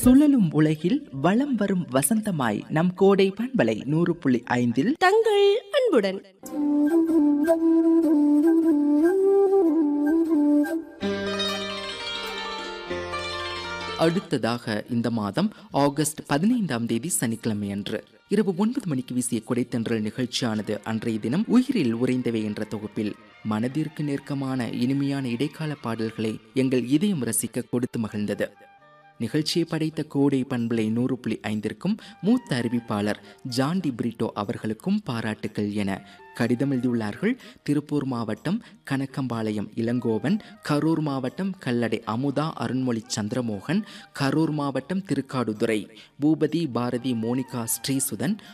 சுழலும் உலகில் வலம் வரும் வசந்தமாய் நம் கோடை பண்பலை நூறு புள்ளி ஐந்தில் தங்கள் அன்புடன் அடுத்ததாக இந்த மாதம் ஆகஸ்ட் பதினைந்தாம் தேதி சனிக்கிழமை அன்று இரவு ஒன்பது மணிக்கு வீசிய கொடைத்தன்றல் நிகழ்ச்சியானது அன்றைய தினம் உயிரில் உறைந்தவை என்ற தொகுப்பில் மனதிற்கு நெருக்கமான இனிமையான இடைக்கால பாடல்களை எங்கள் இதயம் ரசிக்க கொடுத்து மகிழ்ந்தது நிகழ்ச்சியை படைத்த கோடை பண்பலை நூறு புள்ளி ஐந்திற்கும் மூத்த அறிவிப்பாளர் ஜான்டி பிரிட்டோ அவர்களுக்கும் பாராட்டுக்கள் என கடிதம் எழுதியுள்ளார்கள் திருப்பூர் மாவட்டம் கனக்கம்பாளையம் இளங்கோவன் கரூர் மாவட்டம் கல்லடை அமுதா அருண்மொழி சந்திரமோகன் கரூர் மாவட்டம் திருக்காடுதுறை பூபதி பாரதி மோனிகா ஸ்ரீசுதன்